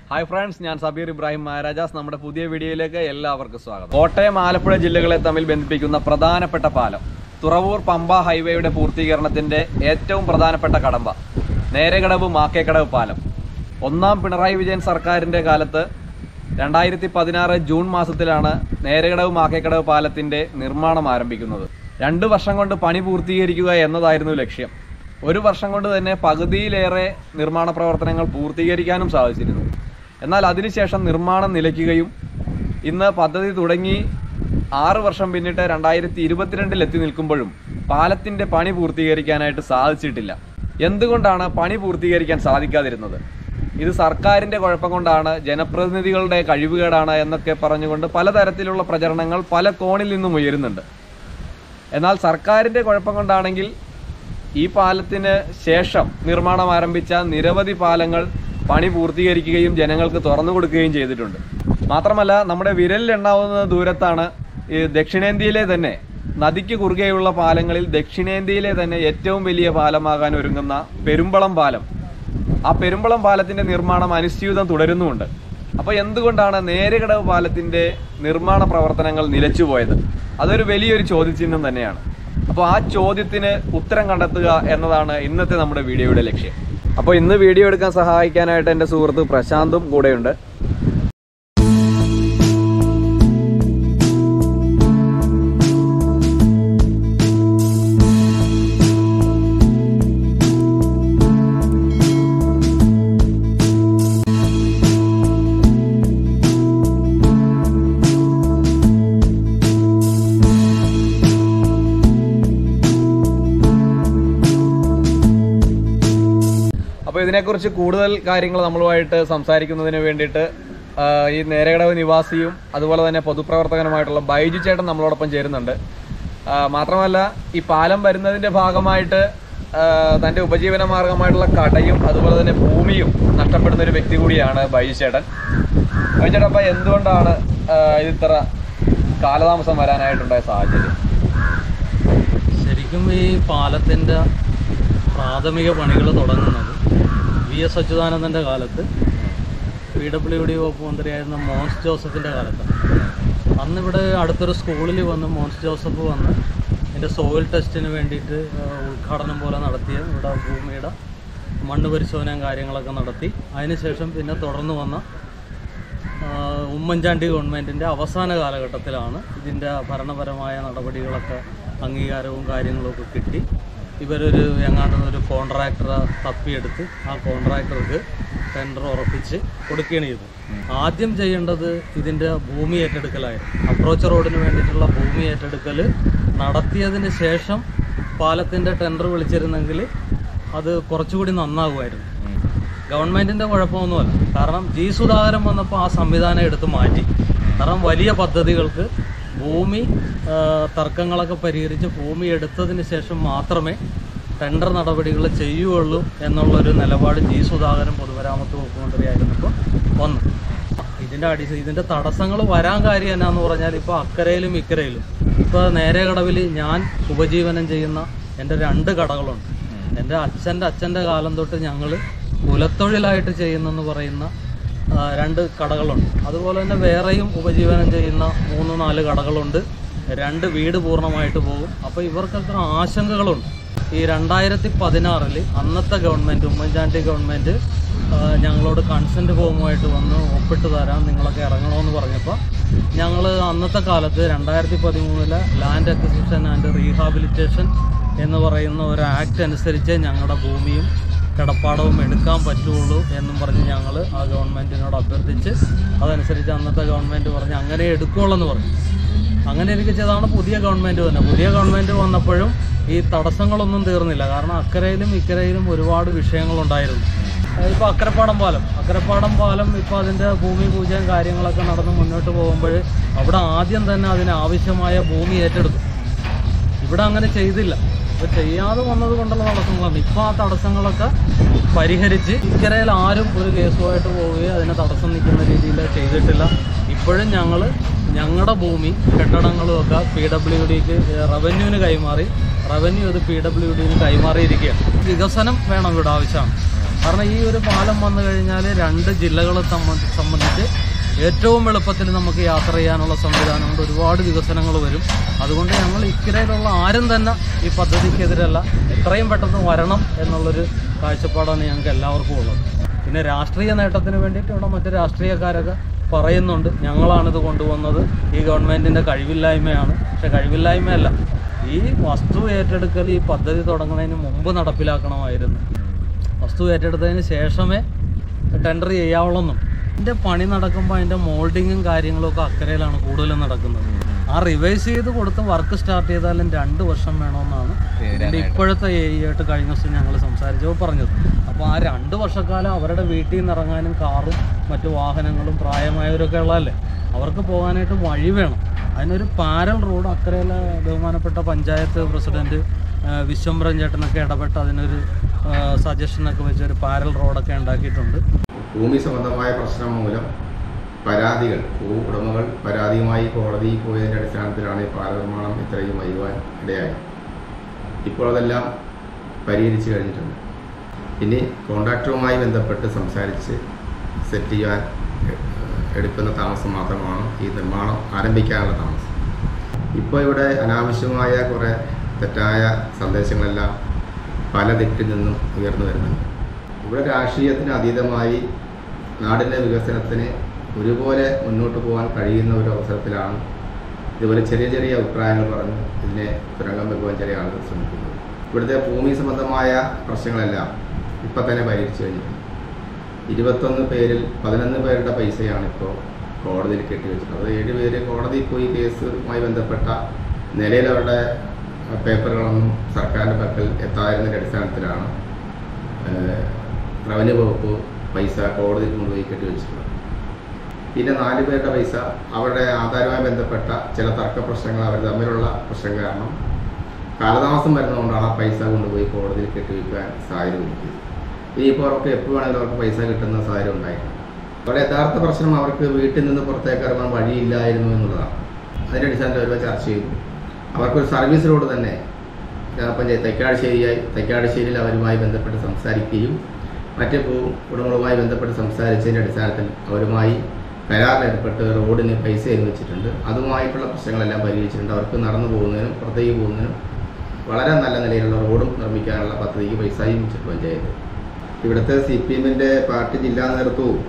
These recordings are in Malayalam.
ഹായ് ഫ്രണ്ട്സ് ഞാൻ സബീർ ഇബ്രാഹിം മഹാരാജാസ് നമ്മുടെ പുതിയ വീഡിയോയിലേക്ക് എല്ലാവർക്കും സ്വാഗതം കോട്ടയം ആലപ്പുഴ ജില്ലകളെ തമ്മിൽ ബന്ധിപ്പിക്കുന്ന പ്രധാനപ്പെട്ട പാലം തുറവൂർ പമ്പ ഹൈവേയുടെ പൂർത്തീകരണത്തിന്റെ ഏറ്റവും പ്രധാനപ്പെട്ട കടമ്പ നേരകടവ് മാക്കേക്കടവ് പാലം ഒന്നാം പിണറായി വിജയൻ സർക്കാരിന്റെ കാലത്ത് രണ്ടായിരത്തി പതിനാറ് ജൂൺ മാസത്തിലാണ് നേരകടവ് മാക്കേക്കടവ് പാലത്തിന്റെ നിർമ്മാണം ആരംഭിക്കുന്നത് രണ്ട് വർഷം കൊണ്ട് പണി പൂർത്തീകരിക്കുക എന്നതായിരുന്നു ലക്ഷ്യം ഒരു വർഷം കൊണ്ട് തന്നെ പകുതിയിലേറെ നിർമ്മാണ പ്രവർത്തനങ്ങൾ പൂർത്തീകരിക്കാനും സാധിച്ചിരുന്നു എന്നാൽ അതിനുശേഷം നിർമ്മാണം നിലയ്ക്കുകയും ഇന്ന് പദ്ധതി തുടങ്ങി ആറ് വർഷം പിന്നിട്ട് രണ്ടായിരത്തി ഇരുപത്തിരണ്ടിൽ എത്തി നിൽക്കുമ്പോഴും പാലത്തിന്റെ പണി പൂർത്തീകരിക്കാനായിട്ട് സാധിച്ചിട്ടില്ല എന്തുകൊണ്ടാണ് പണി പൂർത്തീകരിക്കാൻ സാധിക്കാതിരുന്നത് ഇത് സർക്കാരിന്റെ കുഴപ്പം കൊണ്ടാണ് ജനപ്രതിനിധികളുടെ കഴിവുകേടാണ് എന്നൊക്കെ പറഞ്ഞുകൊണ്ട് പലതരത്തിലുള്ള പ്രചരണങ്ങൾ പല കോണിൽ നിന്നും ഉയരുന്നുണ്ട് എന്നാൽ സർക്കാരിന്റെ കുഴപ്പം കൊണ്ടാണെങ്കിൽ ഈ പാലത്തിന് ശേഷം നിർമ്മാണം ആരംഭിച്ച നിരവധി പാലങ്ങൾ പണി പൂർത്തീകരിക്കുകയും ജനങ്ങൾക്ക് തുറന്നു കൊടുക്കുകയും ചെയ്തിട്ടുണ്ട് മാത്രമല്ല നമ്മുടെ വിരലിലെണ്ണാവുന്ന ദൂരത്താണ് ഈ ദക്ഷിണേന്ത്യയിലെ തന്നെ നദിക്ക് കുറുകെയുള്ള പാലങ്ങളിൽ ദക്ഷിണേന്ത്യയിലെ തന്നെ ഏറ്റവും വലിയ പാലമാകാൻ ഒരുങ്ങുന്ന പെരുമ്പളം പാലം ആ പെരുമ്പളം പാലത്തിന്റെ നിർമ്മാണം അനിശ്ചിതം തുടരുന്നുമുണ്ട് അപ്പോൾ എന്തുകൊണ്ടാണ് നേരകടവ് പാലത്തിന്റെ നിർമ്മാണ പ്രവർത്തനങ്ങൾ നിലച്ചുപോയത് അതൊരു വലിയൊരു ചോദ്യചിഹ്നം തന്നെയാണ് അപ്പോൾ ആ ചോദ്യത്തിന് ഉത്തരം കണ്ടെത്തുക എന്നതാണ് ഇന്നത്തെ നമ്മുടെ വീഡിയോയുടെ ലക്ഷ്യം അപ്പോൾ ഇന്ന് വീഡിയോ എടുക്കാൻ സഹായിക്കാനായിട്ട് എൻ്റെ സുഹൃത്ത് പ്രശാന്തും കൂടെയുണ്ട് അപ്പോൾ ഇതിനെക്കുറിച്ച് കൂടുതൽ കാര്യങ്ങൾ നമ്മളുമായിട്ട് സംസാരിക്കുന്നതിന് വേണ്ടിയിട്ട് ആ, ഈ നേരകടവ് നിവാസിയും അതുപോലെ തന്നെ പൊതുപ്രവർത്തകനുമായിട്ടുള്ള ബൈജു ചേട്ടൻ നമ്മളോടൊപ്പം ചേരുന്നുണ്ട് ആ, മാത്രമല്ല ഈ പാലം വരുന്നതിന്റെ ഭാഗമായിട്ട് ആ, തന്റെ ഉപജീവന മാർഗമായിട്ടുള്ള കടയും അതുപോലെ തന്നെ ഭൂമിയും നഷ്ടപ്പെടുന്ന ഒരു വ്യക്തി കൂടിയാണ് ബൈജു ചേട്ടൻ ബൈജു ചേട്ടൻ അപ്പം എന്തുകൊണ്ടാണ് ആ, ഇത് ഇത്ര കാലതാമസം വരാനായിട്ടുണ്ടായ സാഹചര്യം ശരിക്കും ഈ പാലത്തിൻ്റെ പ്രാഥമിക പണികൾ തുടങ്ങുന്നത് വി എസ് അച്യുതാനന്ദൻ്റെ കാലത്ത് പി ഡബ്ല്യു ഡി വകുപ്പ് മന്ത്രിയായിരുന്ന മോൻസ് ജോസഫിൻ്റെ കാലത്താണ് അന്നിവിടെ അടുത്തൊരു സ്കൂളിൽ വന്ന് മോൻസ് ജോസഫ് വന്ന് ഇതിൻ്റെ സോയിൽ ടെസ്റ്റിന് വേണ്ടിയിട്ട് ആ, ഉദ്ഘാടനം പോലെ നടത്തിയ ഇവിടെ ഭൂമിയുടെ മണ്ണ് പരിശോധനയും കാര്യങ്ങളൊക്കെ നടത്തി അതിനുശേഷം പിന്നെ തുടർന്ന് വന്ന ആഹ് ഉമ്മൻചാണ്ടി ഗവൺമെൻറ്റിൻ്റെ അവസാന കാലഘട്ടത്തിലാണ് ഇതിൻ്റെ ഭരണപരമായ നടപടികളൊക്കെ അംഗീകാരവും കാര്യങ്ങളും ഒക്കെ കിട്ടി ഇവരൊരു എങ്ങാണ്ട് ഒരു കോൺട്രാക്ടറെ തപ്പിയെടുത്ത് ആ കോൺട്രാക്ടർക്ക് ടെൻഡർ ഉറപ്പിച്ച് കൊടുക്കുകയാണ് ചെയ്തത് ആദ്യം ചെയ്യേണ്ടത് ഇതിൻ്റെ ഭൂമി ഏറ്റെടുക്കലായിരുന്നു അപ്രോച്ച് റോഡിന് വേണ്ടിയിട്ടുള്ള ഭൂമി ഏറ്റെടുക്കൽ നടത്തിയതിന് ശേഷം പാലത്തിൻ്റെ ടെൻഡർ വിളിച്ചിരുന്നെങ്കിൽ അത് കുറച്ചുകൂടി നന്നാകുമായിരുന്നു ഗവൺമെന്റിന്റെ കുഴപ്പമൊന്നുമല്ല കാരണം ജി സുധാകരൻ വന്നപ്പോൾ ആ സംവിധാനം എടുത്ത് മാറ്റി കാരണം വലിയ പദ്ധതികൾക്ക് ഭൂമി ആ, തർക്കങ്ങളൊക്കെ പരിഹരിച്ച് ഭൂമി എടുത്തതിന് ശേഷം മാത്രമേ ടെൻഡർ നടപടികൾ ചെയ്യുകയുള്ളൂ എന്നുള്ളൊരു നിലപാട് ജി സുധാകരൻ പൊതുമരാമത്ത് വകുപ്പ് മന്ത്രിയായിരുന്നപ്പോൾ വന്നു ഇതിന്റെ അടി ഇതിന്റെ തടസ്സങ്ങൾ വരാൻ കാര്യം എന്നാന്ന് പറഞ്ഞാൽ ഇപ്പോൾ അക്കരയിലും ഇക്കരയിലും ഇപ്പോൾ നേരെ കടവിൽ ഞാൻ ഉപജീവനം ചെയ്യുന്ന എൻ്റെ രണ്ട് കടകളുണ്ട് എൻ്റെ അച്ഛൻ്റെ അച്ഛൻ്റെ കാലം തൊട്ട് ഞങ്ങൾ കുലത്തൊഴിലായിട്ട് ചെയ്യുന്നെന്ന് പറയുന്ന ആ, രണ്ട് കടകളുണ്ട് അതുപോലെ തന്നെ വേറെയും ഉപജീവനം ചെയ്യുന്ന മൂന്ന് നാല് കടകളുണ്ട് രണ്ട് വീട് പൂർണ്ണമായിട്ട് പോകും അപ്പോൾ ഇവർക്കൊക്കെ ആശങ്കകളുണ്ട് ഈ രണ്ടായിരത്തി പതിനാറിൽ അന്നത്തെ ഗവൺമെൻറ് ഉമ്മൻചാണ്ടി ഗവൺമെൻറ് ഞങ്ങളോട് കൺസെൻറ്റ് ഫോമുമായിട്ട് വന്ന് ഒപ്പിട്ട് തരാം നിങ്ങളൊക്കെ ഇറങ്ങണമെന്ന് പറഞ്ഞപ്പോൾ ഞങ്ങൾ അന്നത്തെ കാലത്ത് രണ്ടായിരത്തി പതിമൂന്നിലെ ലാൻഡ് അക്വിസിഷൻ ആൻഡ് റീഹാബിലിറ്റേഷൻ എന്ന് പറയുന്ന ഒരു ആക്ട് അനുസരിച്ച് ഞങ്ങളുടെ ഭൂമിയും കിടപ്പാടവും എടുക്കാൻ പറ്റുള്ളൂ എന്നും പറഞ്ഞ് ഞങ്ങൾ ആ ഗവൺമെൻറ്റിനോട് അഭ്യർത്ഥിച്ച് അതനുസരിച്ച് അന്നത്തെ ഗവൺമെൻറ് പറഞ്ഞ് അങ്ങനെ എടുക്കുള്ളൂ എന്ന് പറഞ്ഞു അങ്ങനെ എനിക്ക് ചെയ്താണ് പുതിയ ഗവൺമെൻറ് തന്നെ പുതിയ ഗവൺമെൻറ് വന്നപ്പോഴും ഈ തടസ്സങ്ങളൊന്നും തീർന്നില്ല കാരണം അക്കരയിലും ഇക്കരയിലും ഒരുപാട് വിഷയങ്ങളുണ്ടായിരുന്നു ഇപ്പോൾ അക്കരപ്പാടം പാലം അക്കരപ്പാടം പാലം ഇപ്പോൾ അതിൻ്റെ ഭൂമി പൂജയും കാര്യങ്ങളൊക്കെ നടന്ന് മുന്നോട്ട് പോകുമ്പോൾ അവിടെ ആദ്യം തന്നെ അതിന് ആവശ്യമായ ഭൂമി ഏറ്റെടുത്തു ഇവിടെ അങ്ങനെ ചെയ്തില്ല അപ്പോൾ ചെയ്യാതെ വന്നത് കൊണ്ടുള്ള തടസ്സങ്ങളാണ് ഇപ്പോൾ ആ തടസ്സങ്ങളൊക്കെ പരിഹരിച്ച് ഇക്കരയിൽ ആരും ഒരു കേസുമായിട്ട് പോവുകയോ അതിന് തടസ്സം നിൽക്കുന്ന രീതിയിൽ ചെയ്തിട്ടില്ല ഇപ്പോഴും ഞങ്ങൾ ഞങ്ങളുടെ ഭൂമി കെട്ടിടങ്ങളും ഒക്കെ പി ഡബ്ല്യു ഡിക്ക് റവന്യൂവിന് കൈമാറി റവന്യൂ അത് പി ഡബ്ല്യു ഡിന് കൈമാറിയിരിക്കുകയാണ് വികസനം വേണം ഇവിടെ ആവശ്യമാണ് കാരണം ഈ ഒരു പാലം വന്നു കഴിഞ്ഞാൽ രണ്ട് ജില്ലകളെ സംബന്ധി- സംബന്ധിച്ച് ഏറ്റവും എളുപ്പത്തിൽ നമുക്ക് യാത്ര ചെയ്യാനുള്ള സംവിധാനമുണ്ട് ഒരുപാട് വികസനങ്ങൾ വരും അതുകൊണ്ട് ഞങ്ങൾ ഇക്കരയിലുള്ള ആരും തന്നെ ഈ പദ്ധതിക്കെതിരല്ല എത്രയും പെട്ടെന്ന് വരണം എന്നുള്ളൊരു കാഴ്ചപ്പാടാണ് ഞങ്ങൾക്ക് എല്ലാവർക്കും ഉള്ളത് പിന്നെ രാഷ്ട്രീയ നേട്ടത്തിന് വേണ്ടിയിട്ട് ഇവിടെ മറ്റു രാഷ്ട്രീയക്കാരൊക്കെ പറയുന്നുണ്ട് ഞങ്ങളാണിത് കൊണ്ടുവന്നത് ഈ ഗവൺമെൻറ്റിൻ്റെ കഴിവില്ലായ്മയാണ് പക്ഷെ കഴിവില്ലായ്മയല്ല ഈ വസ്തു ഏറ്റെടുക്കൽ ഈ പദ്ധതി തുടങ്ങുന്നതിന് മുമ്പ് നടപ്പിലാക്കണമായിരുന്നു വസ്തു ഏറ്റെടുത്തതിന് ശേഷമേ ടെൻഡർ ചെയ്യാവുള്ളൂ ഇതിൻ്റെ പണി നടക്കുമ്പോൾ അതിൻ്റെ മോൾഡിങ്ങും കാര്യങ്ങളും ഒക്കെ അക്കരയിലാണ് കൂടുതലും നടക്കുന്നത് ആ റിവൈസ് ചെയ്ത് കൊടുത്ത് വർക്ക് സ്റ്റാർട്ട് ചെയ്താലും രണ്ട് വർഷം വേണമെന്നാണ് ഇതിൻ്റെ ഇപ്പോഴത്തെ എ ആയിട്ട് കഴിഞ്ഞ ദിവസം ഞങ്ങൾ സംസാരിച്ചപ്പോൾ പറഞ്ഞത് അപ്പോൾ ആ രണ്ട് വർഷക്കാലം അവരുടെ വീട്ടിൽ നിന്ന് ഇറങ്ങാനും കാറും മറ്റു വാഹനങ്ങളും പ്രായമായവരൊക്കെ ഉള്ളതല്ലേ അവർക്ക് പോകാനായിട്ട് വഴി വേണം അതിനൊരു പാരൽ റോഡ് അക്കരയിലെ ബഹുമാനപ്പെട്ട പഞ്ചായത്ത് പ്രസിഡന്റ് ആ, വിശ്വംഭരൻ ചേട്ടനൊക്കെ ഇടപെട്ട് അതിനൊരു സജഷനൊക്കെ വെച്ച് ഒരു പാരൽ റോഡൊക്കെ ഉണ്ടാക്കിയിട്ടുണ്ട് ഭൂമി സംബന്ധമായ പ്രശ്നം മൂലം പരാതികൾ ഭൂ ഉടമകൾ പരാതിയുമായി കോടതിയിൽ പോയതിൻ്റെ അടിസ്ഥാനത്തിലാണ് ഈ പാല നിർമ്മാണം ഇത്രയും വൈകുവാൻ ഇടയായി ഇപ്പോൾ അതെല്ലാം പരിഹരിച്ചു കഴിഞ്ഞിട്ടുണ്ട് ഇനി കോൺട്രാക്ടറുമായി ബന്ധപ്പെട്ട് സംസാരിച്ച് സെറ്റ് ചെയ്യാൻ എ- എടുക്കുന്ന താമസം മാത്രമാണ് ഈ നിർമ്മാണം ആരംഭിക്കാനുള്ള താമസം ഇപ്പോൾ ഇവിടെ അനാവശ്യമായ കുറേ തെറ്റായ സന്ദേശങ്ങളെല്ലാം പല ദിക്കിൽ നിന്നും ഉയർന്നു വരുന്നുണ്ട് ഇവിടെ രാഷ്ട്രീയത്തിന് അതീതമായി നാടിൻ്റെ വികസനത്തിന് ഒരുപോലെ മുന്നോട്ട് പോകാൻ കഴിയുന്ന ഒരു അവസരത്തിലാണ് ഇതുപോലെ ചെറിയ ചെറിയ അഭിപ്രായങ്ങൾ പറഞ്ഞ് ഇതിനെ തുരങ്കം വെക്കുവാൻ ചില ആളുകൾ ശ്രമിക്കുന്നത് ഇവിടുത്തെ ഭൂമി സംബന്ധമായ പ്രശ്നങ്ങളെല്ലാം ഇപ്പം തന്നെ പരിഹരിച്ചു കഴിഞ്ഞിട്ടുണ്ട് ഇരുപത്തൊന്ന് പേരിൽ പതിനൊന്ന് പേരുടെ പൈസയാണ് ഇപ്പോൾ കോടതിയിൽ കെട്ടിവെച്ചിട്ടുള്ളത് അത് ഏഴ് പേര് കോടതിയിൽ പോയി കേസുമായി ബന്ധപ്പെട്ട നിലയിൽ അവരുടെ പേപ്പറുകളൊന്നും സർക്കാരിൻ്റെ പക്കൽ എത്താതിരുന്നതിൻ്റെ അടിസ്ഥാനത്തിലാണ് ഏഹ്, റവന്യൂ വകുപ്പ് പൈസ കോടതിയിൽ കൊണ്ടുപോയി കെട്ടിവെച്ചിട്ടുള്ളത് പിന്നെ നാല് പേരുടെ പൈസ അവരുടെ ആധാരവുമായി ബന്ധപ്പെട്ട ചില തർക്ക പ്രശ്നങ്ങൾ അവർ തമ്മിലുള്ള പ്രശ്നം കാരണം കാലതാമസം വരുന്നതുകൊണ്ടാണ് ആ പൈസ കൊണ്ടുപോയി കോടതിയിൽ കെട്ടിവെക്കാൻ സാഹചര്യം ഒരുക്കിയത് ഇനിയിപ്പോൾ അവർക്ക് എപ്പോൾ വേണമെങ്കിലും അവർക്ക് പൈസ കിട്ടുന്ന സാഹചര്യം ഉണ്ടായിട്ടുണ്ട് അവരുടെ യഥാർത്ഥ പ്രശ്നം അവർക്ക് വീട്ടിൽ നിന്ന് പുറത്തേക്ക് ഇറങ്ങാൻ വഴിയില്ലായിരുന്നു എന്നുള്ളതാണ് അതിൻ്റെ അടിസ്ഥാനത്തിൽ അവർ ചർച്ച ചെയ്തു അവർക്കൊരു സർവീസ് റോഡ് തന്നെ ഗ്രാമപഞ്ചായത്ത് തെക്കാടുശ്ശേരിയായി തെക്കാടുശ്ശേരിയിൽ അവരുമായി ബന്ധപ്പെട്ട് സംസാരിക്കുകയും മറ്റ് ഭൂ ഉടമകളുമായി ബന്ധപ്പെട്ട് സംസാരിച്ചതിൻ്റെ അടിസ്ഥാനത്തിൽ അവരുമായി കരാറിലേർപ്പെട്ട് റോഡിന് പൈസ അനുവദിച്ചിട്ടുണ്ട് അതുമായിട്ടുള്ള പ്രശ്നങ്ങളെല്ലാം പരിഹരിച്ചിട്ടുണ്ട് അവർക്ക് നടന്നു പോകുന്നതിനും പുറത്തേക്ക് പോകുന്നതിനും വളരെ നല്ല നിലയിലുള്ള റോഡും നിർമ്മിക്കാനുള്ള പദ്ധതിക്ക് പൈസയും വെച്ചിട്ട് പഞ്ചായത്ത് ഇവിടുത്തെ സി പി എമ്മിൻ്റെ പാർട്ടി ജില്ലാ നേതൃത്വവും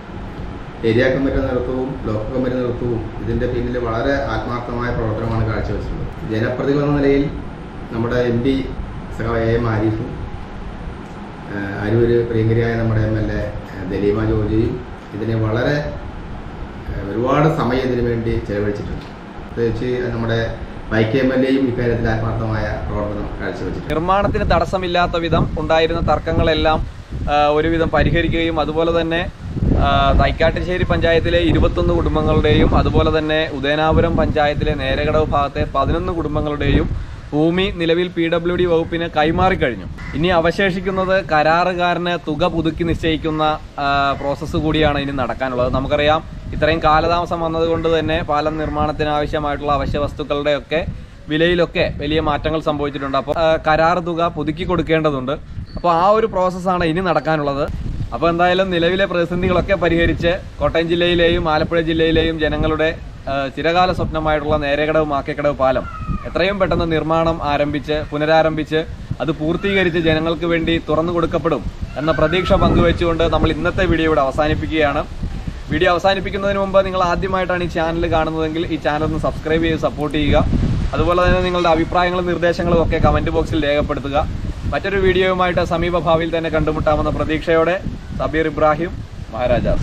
ഏരിയ കമ്മിറ്റി നേതൃത്വവും ലോക്കൽ കമ്മിറ്റി നേതൃത്വവും ഇതിൻ്റെ പിന്നിൽ വളരെ ആത്മാർത്ഥമായ പ്രവർത്തനമാണ് കാഴ്ചവെച്ചിട്ടുള്ളത് ജനപ്രതിനിധി എന്ന നിലയിൽ നമ്മുടെ എം പി സഖാവ് എ എം ആരിഫും ഏഹ് അരൂര് പ്രിയങ്കരിയായ നമ്മുടെ എം എൽ എ ദലീമ ജോർജിയും ഇതിനെ വളരെ ഏഹ് ഒരുപാട് സമയം ഇതിനു വേണ്ടി ചെലവഴിച്ചിട്ടുണ്ട് പ്രത്യേകിച്ച് നമ്മുടെ വൈക്കെ എം എൽ എയും ഇക്കാര്യത്തിൽ ആത്മാർത്ഥമായ പ്രവർത്തനം കാഴ്ചവെച്ചിട്ടുണ്ട് നിർമ്മാണത്തിന് തടസ്സമില്ലാത്ത വിധം ഉണ്ടായിരുന്ന തർക്കങ്ങളെല്ലാം ആ, ഒരുവിധം പരിഹരിക്കുകയും അതുപോലെ തന്നെ ആ, തൈക്കാട്ടുശ്ശേരി പഞ്ചായത്തിലെ ഇരുപത്തൊന്ന് കുടുംബങ്ങളുടെയും അതുപോലെ തന്നെ ഉദയനാപുരം പഞ്ചായത്തിലെ നേരകടവ് ഭാഗത്തെ പതിനൊന്ന് കുടുംബങ്ങളുടെയും ഭൂമി നിലവിൽ പി ഡബ്ല്യു ഡി വകുപ്പിന് കൈമാറിക്കഴിഞ്ഞു ഇനി അവശേഷിക്കുന്നത് കരാറുകാരന് തുക പുതുക്കി നിശ്ചയിക്കുന്ന ആ, പ്രോസസ്സ് കൂടിയാണ് ഇനി നടക്കാനുള്ളത് നമുക്കറിയാം ഇത്രയും കാലതാമസം വന്നതുകൊണ്ട് തന്നെ പാലം നിർമ്മാണത്തിന് ആവശ്യമായിട്ടുള്ള അവശ്യ വസ്തുക്കളുടെയൊക്കെ വിലയിലൊക്കെ വലിയ മാറ്റങ്ങൾ സംഭവിച്ചിട്ടുണ്ട് അപ്പോൾ ആ, കരാർ തുക പുതുക്കി കൊടുക്കേണ്ടതുണ്ട് അപ്പോൾ ആ ഒരു പ്രോസസ്സാണ് ഇനി നടക്കാനുള്ളത് അപ്പോൾ എന്തായാലും നിലവിലെ പ്രതിസന്ധികളൊക്കെ പരിഹരിച്ച് കോട്ടയം ജില്ലയിലെയും ആലപ്പുഴ ജില്ലയിലെയും ജനങ്ങളുടെ ആ, ചിരകാല സ്വപ്നമായിട്ടുള്ള നേരേക്കടവ് മാക്കേക്കടവ് പാലം എത്രയും പെട്ടെന്ന് നിർമ്മാണം ആരംഭിച്ച് പുനരാരംഭിച്ച് അത് പൂർത്തീകരിച്ച് ജനങ്ങൾക്ക് വേണ്ടി തുറന്നു കൊടുക്കപ്പെടും എന്ന പ്രതീക്ഷ പങ്കുവെച്ചുകൊണ്ട് നമ്മൾ ഇന്നത്തെ വീഡിയോ ഇവിടെ അവസാനിപ്പിക്കുകയാണ് വീഡിയോ അവസാനിപ്പിക്കുന്നതിന് മുമ്പ് നിങ്ങൾ ആദ്യമായിട്ടാണ് ഈ ചാനൽ കാണുന്നതെങ്കിൽ ഈ ചാനൽ ഒന്ന് സബ്സ്ക്രൈബ് ചെയ്ത് സപ്പോർട്ട് ചെയ്യുക അതുപോലെ തന്നെ നിങ്ങളുടെ അഭിപ്രായങ്ങളും നിർദ്ദേശങ്ങളും ഒക്കെ കമൻറ്റ് ബോക്സിൽ രേഖപ്പെടുത്തുക മറ്റൊരു വീഡിയോയുമായിട്ട് സമീപ ഭാവിയിൽ തന്നെ കണ്ടുമുട്ടാമെന്ന പ്രതീക്ഷയോടെ സബീർ ഇബ്രാഹിം മഹാരാജാസ്